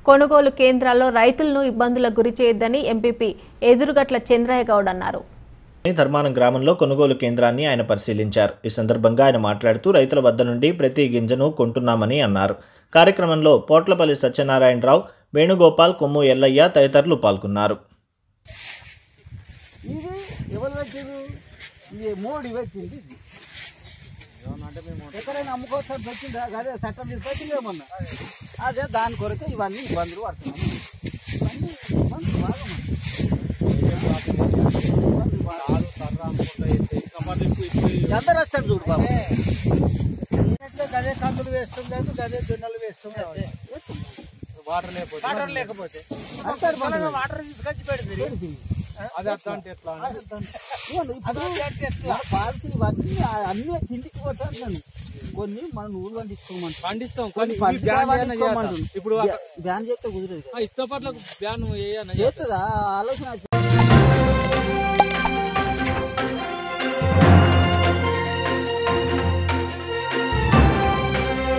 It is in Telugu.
కొనుగోలు కేంద్రాల్లో రైతులను ఇబ్బందులకు గురి చేయొద్దని ఎంపీపీ ఎదురుగట్ల చంద్రయ్య గౌడ్ అన్నారు ధర్మానం గ్రామంలో కొనుగోలు కేంద్రాన్ని ఆయన పరిశీలించారు ఈ సందర్భంగా ఆయన మాట్లాడుతూ రైతుల వద్ద నుండి ప్రతి గింజను కొంటున్నామని అన్నారు కార్యక్రమంలో పోట్లపల్లి సత్యనారాయణరావు వేణుగోపాల్ కొమ్ము ఎల్లయ్య తదితరులు పాల్గొన్నారు ఇది ఎవరు పెట్టారు ఇది మోడీ పెట్టింది ఇది ఎక్కడైనా అమ్ముకోవచ్చు పెట్టిందా అదే చట్టం తీసుకొచ్చింది ఏమన్నా అదే దాని కొరకే ఇవన్నీ ఇబ్బందులు పడుతున్నాం ఇవన్నీ ఇబ్బందులు బాగా ఉన్నాయి. అందరు వస్తారు చూడు బాబు గదే కందులు వేస్తుండదు గదే జొన్నలు వేస్తుండదు వాటర్ లేకపోతే వాటర్ లేకపోతే అంటారు మన మనం వాటర్ తీసుకొచ్చి పెడితే అది అట్లా అంటే ఎట్లా ఇవ్వండి, ఇప్పుడు పాలసీ ఇవన్నీ అన్ని తిండికి కొట్టాను కొన్ని మనం నూలు పండించుకోమంటాం పండిస్తాం కొన్ని కొన్ని పండితే బ్యాన్ పండించుకోమంటాం. ఇప్పుడు బ్యా- బ్యాన్ చేస్తే కుదిరేది ఇష్టపట్లకు బ్యాన్ వేయన్న చేస్తుందా ఆలోచన